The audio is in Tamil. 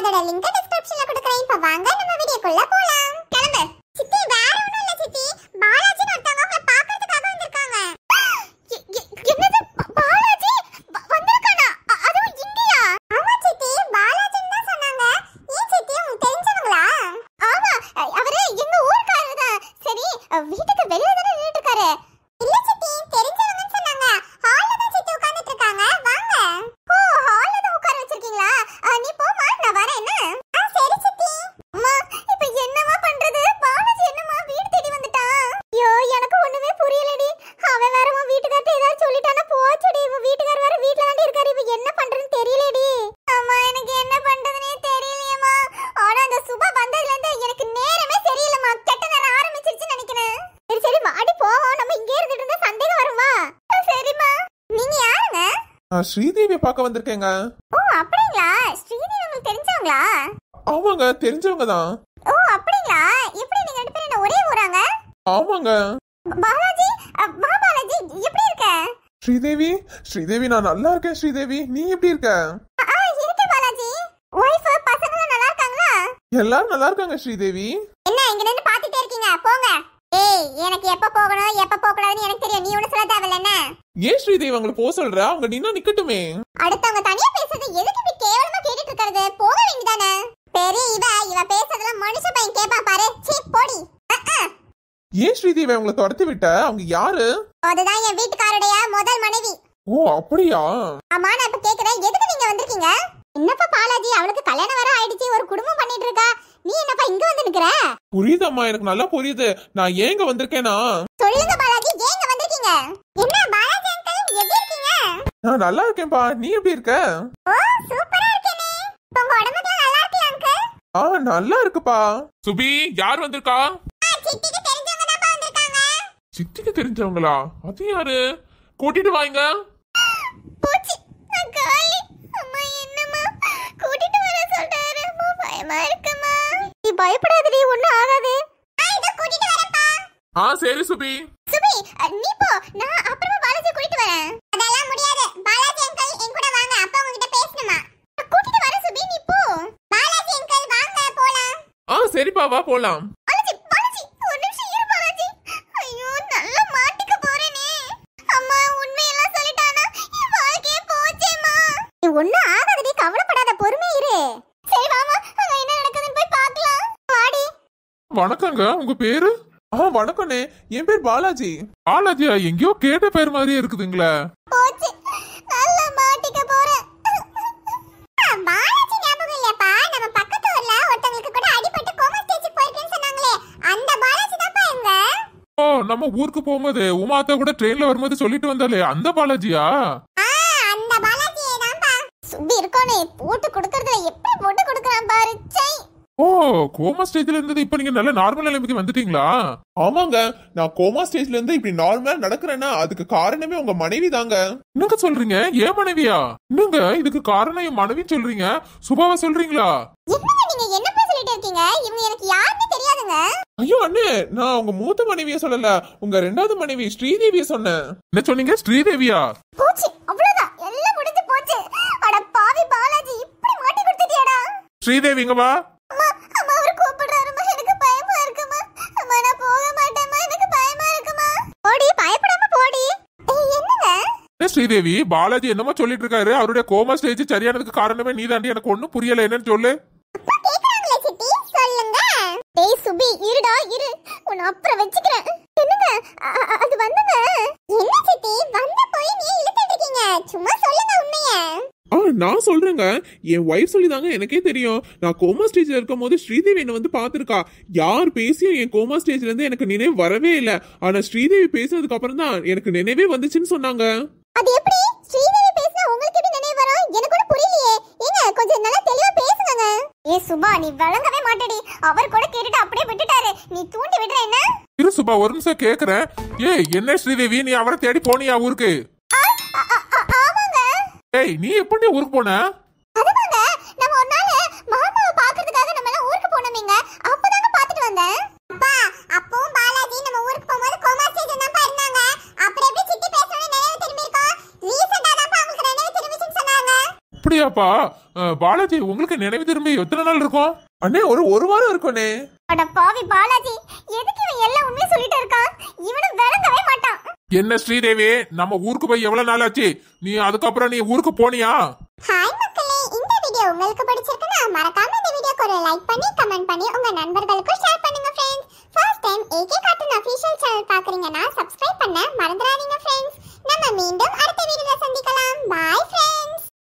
சேனலோட லிங்க் டிஸ்கிரிப்ஷன்ல கொடுக்குறேன் இப்ப வாங்க நம்ம வீடியோக்குள்ள போலாம் கிளம்பு சித்தி வேற ஒண்ணும் இல்ல சித்தி பாலாஜின்னு ஒருத்தவங்க உங்களை பார்க்கிறதுக்காக வந்திருக்காங்க என்னது பாலாஜி வந்திருக்கானா அதுவும் இங்கயா ஆமா சித்தி பாலாஜின்னு தான் சொன்னாங்க ஏன் சித்தி உங்களுக்கு தெரிஞ்சவங்களா ஆமா அவரு எங்க ஊர்க்காரர் தான் சரி வீட்டுக்கு வெளியில தானே நின்னுட்டு இருக்காரு இல்ல சித்தி தெரிஞ்சவங்கன்னு சொன்னாங்க ஹால்ல தான் சித்தி உட்கார்ந்துட்டு இருக்காங்க வாங்க ஓ ஹால்ல தான் உட்கார வச்சிருக்கீங்களா அஹ், நீ போமா நான் வரேன் என்ன ஆ சரி சித்தி அம்மா இப்போ என்னமா பண்றது பாலாஜி என்னமா வீடு தேடி வந்துட்டான் ஐயோ எனக்கு ஒண்ணுமே புரியலடி அவன் வேற உன் வீட்டுக்கார்ட்ட ஏதாவது சொல்லிட்டானா போச்சுடி இவன் வீட்டுக்காரர் வேற வீட்ல தாண்டி இருக்காரு இவன் என்ன பண்றதுன்னு தெரியலடி அம்மா எனக்கு என்ன பண்றதுனே தெரியலையேம்மா ஆனா அந்த சுபா வந்ததுல இருந்து எனக்கு நேரமே சரியில்லைம்மா கெட்ட நேரம் ஆரம்பிச்சிருச்சுன்னு நினைக்கிறேன் சரி சரி வாடி போவோம் நம்ம இங்கே இருந்துட்டு இருந்தா சந்தேகம் வருமா சரிம்மா நீங்க யாருங்க நான் ஸ்ரீதேவியை பார்க்க வந்திருக்கேங்க ஓ அப்படிங்களா ஸ்ரீதேவி உங்களுக்கு தெரிஞ்சவங்களா ஆமாங்க தெரிஞ்சவங்க தான் ஓ அப்படிங்களா எப்படி நீங்க ரெண்டு பேரும் என்ன ஒரே ஊராங்க ஆமாங்க பாலாஜி அ, வா பாலாஜி எப்படி இருக்க ஸ்ரீதேவி ஸ்ரீதேவி நான் நல்லா இருக்கேன் ஸ்ரீதேவி நீ எப்படி இருக்க ஆ ஆ, இருக்கேன் பாலாஜி ஒய்ஃப் பசங்களாம் நல்லா இருக்காங்களா எல்லாரும் நல்லா இருக்காங்க ஸ்ரீதேவி என்ன இங்க நின்னு பாத்துட்டே இருக்கீங்க போங்க ஏய் எனக்கு எப்ப போகணும் எப்ப போக கூடாதுன்னு எனக்கு தெரியும் நீ ஒண்ணு சொல்ல தேவையில்ல என்ன ஏன் ஸ்ரீதேவி அவங்களை போக சொல்ற அவங்க நின்னா நிக்கட்டுமே அடுத்தவங்க தனியா பேசுறது எதுக்கு இப்படி கேவலமா கேட்டுட்டு இருக்கிறது போக வேண்டியதானே பெரிய இவ இவ பேசுறதெல்லாம் மனுஷ பையன் கேப்பா பாரு சீ போடி அஹ், அஹ். ஏன் ஸ்ரீதேவி அவங்கள துரத்தி விட்ட அவங்க யாரு அதுதான் என் வீட்டுக்காருடைய முதல் மனைவி ஓ அப்படியா ஆமா நான் இப்ப கேக்குறேன் எதுக்கு நீங்க வந்திருக்கீங்க என்னப்பா பாலாஜி அவளுக்கு கல்யாணம் வர ஆயிடுச்சு ஒரு குடும்பம் பண்ணிட்டு இருக்கா நீ என்னப்பா இங்க வந்து நிக்கிற புரியுதம்மா எனக்கு நல்லா புரியுது நான் ஏங்க வந்திருக்கேனா சொல்லுங்க பாலாஜி ஏன் இங்க வந்திருக்கீங்க என்ன பாலாஜி அங்கிள் எப்படி இருக்கீங்க நான் நல்லா இருக்கேன்பா நீ எப்படி இருக்க ஓ சூப்பரா இருக்கேனே இப்ப உங்க உடம்புக்கு நல்லா இருக்கே அங்கிள் ஆ நல்லா இருக்குப்பா சுபி யார் வந்திருக்கா சித்திக்கு தெரிஞ்சவங்க தான் வந்திருக்காங்க சித்திக்கு தெரிஞ்சவங்களா அது யாரு கூட்டிட்டு வாங்க போச்சு நான் காலி அம்மா என்னம்மா கூட்டிட்டு வர சொல்றாரு அம்மா பயமா இருக்குமா நீ பயப்படாதடி ஒண்ணும் ஆகாது இதோ கூட்டிட்டு வரேன்ப்பா ஆ சரி சுபி சுபி அ, நீ போ நான் அப்புறமா பாலாஜி கூட்டிட்டு வரேன் அதெல்லாம் முடியாது பாலாஜி அங்கிள் என் கூட வாங்க அப்பா உங்ககிட்ட பேசணுமா கூட்டிட்டு வரேன் சுபி நீ போ பாலாஜி அங்கிள் வாங்க போலாம் ஆ சரிப்பா வா போலாம் பாலாஜி பாலாஜி ஒரு நிமிஷம் இரு பாலாஜி ஐயோ நல்லா மாட்டிக்க போறேனே அம்மா உண்மையெல்லாம் சொல்லிட்டானா என் வாழ்க்கையே போச்சேம்மா நீ ஒண்ணும் ஆகாதடி கவலைப்படாத பொறுமை இரு சரி வாமா அங்க என்ன நடக்குதுன்னு போய் பார்க்கலாம் வாடி வணக்கங்க உங்க பேரு ஆ வணக்கண்ணே என் பேர் பாலாஜி பாலாஜியா எங்கேயோ கேட்ட பேர் மாதிரியே இருக்குதுங்களே போச்சு நல்லா மாட்டிக்க போறேன் ஆ, பாலாஜி ஞாபகம் இல்லையாப்பா நம்ம பக்கத்து ஊர்ல ஒருத்தங்களுக்கு கூட அடிபட்டு கோமா ஸ்டேஜ் போயிருக்கேன்னு சொன்னாங்களே அந்த பாலாஜி தான்ப்பா இவங்க ஓ நம்ம ஊருக்கு போகும்போது உமாத்தா கூட ட்ரெயின்ல வரும்போது சொல்லிட்டு வந்தாலே அந்த பாலாஜியா ஆ அந்த பாலாஜியே தான்ப்பா சுப்பி இருக்கானே போட்டு கொடுக்கறதுல எப்படி போட்டு கொடுக்கறான் பாரு சை ஓ கோமா ஸ்டேஜ்ல இருந்தது இப்ப நீங்க நல்ல நார்மல் நிலைமைக்கு வந்துட்டீங்களா ஆமாங்க நான் கோமா ஸ்டேஜ்ல இருந்து இப்படி நார்மலா நடக்கிறேன்னா அதுக்கு காரணமே உங்க மனைவி தாங்க என்னங்க சொல்றீங்க ஏன் மனைவியா என்னங்க இதுக்கு காரணம் என் மனைவி சொல்றீங்க சுபாவா சொல்றீங்களா என்னங்க நீங்க என்னப்பா சொல்லிட்டு இருக்கீங்க இவங்க எனக்கு யாருன்னு தெரியாதுங்க ஐயோ அண்ணே நான் உங்க மூத்த மனைவிய சொல்லல உங்க ரெண்டாவது மனைவி ஸ்ரீதேவிய சொன்னேன் என்ன சொன்னீங்க ஸ்ரீதேவியா போச்சு அவ்வளவுதான் எல்லாம் முடிஞ்சு போச்சு அட பாவி பாலாஜி இப்படி மாட்டி கொடுத்துட்டியடா ஸ்ரீதேவி இங்க வா அம்மா அம்மா அவர் கூப்பிடுறாருமா எனக்கு பயமா இருக்குமா அம்மா நான் போக மாட்டேம்மா எனக்கு பயமா இருக்குமா போடி பயப்படாம போடி ஏய், என்னங்க என்ன ஸ்ரீதேவி பாலாஜி என்னமோ சொல்லிட்டு இருக்காரு அவருடைய கோமா ஸ்டேஜ் சரியானதுக்கு காரணமே நீ தாண்டி எனக்கு ஒண்ணும் புரியல என்னன்னு சொல்லு அப்பா கேக்குறாங்களே சித்தி சொல்லுங்க டேய் சுபி இருடா இரு உன்னை அப்புறம் வச்சுக்கிறேன் என்னங்க அ- அ- அது வந்துங்க என்ன சித்தி வந்த போய் நீ இழுத்துட்டு இருக்கீங்க சும்மா சொல்லுங்க உண்மைய ஆ நான் சொல்றேங்க என் ஒய்ஃப் சொல்லிதாங்க எனக்கே தெரியும் நான் கோமா ஸ்டேஜ்ல இருக்கும் போது ஸ்ரீதேவி என்ன வந்து பாத்திருக்கா யார் பேசியும் என் கோமா ஸ்டேஜ்ல இருந்து எனக்கு நினைவு வரவே இல்ல ஆனா ஸ்ரீதேவி பேசினதுக்கு அப்புறம் தான் எனக்கு நினைவே வந்துச்சுன்னு சொன்னாங்க அது எப்படி ஸ்ரீதேவி பேசினா உங்களுக்கு எப்படி நினைவு வரும் எனக்கு கூட புரியலையே ஏங்க கொஞ்சம் நல்லா தெளிவா பேசுங்க ஏ சுபா நீ வழங்கவே மாட்டடி அவர் கூட கேட்டுட்டு அப்படியே விட்டுட்டாரு நீ தூண்டி விடுற என்ன இரு சுபா ஒரு நிமிஷம் கேக்குறேன் ஏய் என்ன ஸ்ரீதேவி நீ அவரை தேடி போனியா ஊருக்கு ஆ, ஆ, ஆ, ஆ, ஆமாங்க ஏய் நீ எப்படி ஊருக்கு போன அதுவாங்க நம்ம ஒரு நாள் மாமாவை பாக்குறதுக்காக நம்ம எல்லாம் ஊருக்கு போனோமேங்க அப்பதாங்க பாத்துட்டு வந்தேன் அப்பா அப்பவும் பாலாஜி நம்ம ஊருக்கு போகும்போது கோமா ஸ்டேஜ் தான்ப்பா இருந்தாங்க அப்புறம் எப்படி சிட்டி பேசணும்னு நினைவு திரும்பி இருக்கோம் ரீசெண்டா தான்ப்பா அவங்களுக்கு நினைவு திரும்பிச்சுன்னு சொன்னாங்க அப்படியாப்பா அஹ், பாலாஜி உங்களுக்கு நினைவு திரும்பி எத்தனை நாள் இருக்கும் அண்ணே ஒரு ஒரு வாரம் இருக்கும்ண்ணே அட பாவி பாலாஜி எதுக்கு இவன் எல்லாம் உண்மையை சொல்லிட்டு இருக்கான் இவனும் விளங்கவே மாட்டான் என்ன ஸ்ரீதேவி நம்ம ஊருக்கு போய் எவ்வளவு நாள் ஆச்சு நீ அதுக்கப்புறம் நீ ஊருக்கு போனியா ஹாய் மக்களே இந்த வீடியோ உங்களுக்கு பிடிச்சிருக்குன்னா மறக்காம இந்த வீடியோக்கு ஒரு லைக் பண்ணி கமெண்ட் பண்ணி உங்க நண்பர்களுக்கும் ஷேர் பண்ணுங்க friends first time AK cartoon official channel பாக்குறீங்கன்னா சப்ஸ்கிரைப் பண்ண மறந்துடாதீங்க ஃப்ரெண்ட்ஸ் நம்ம மீண்டும்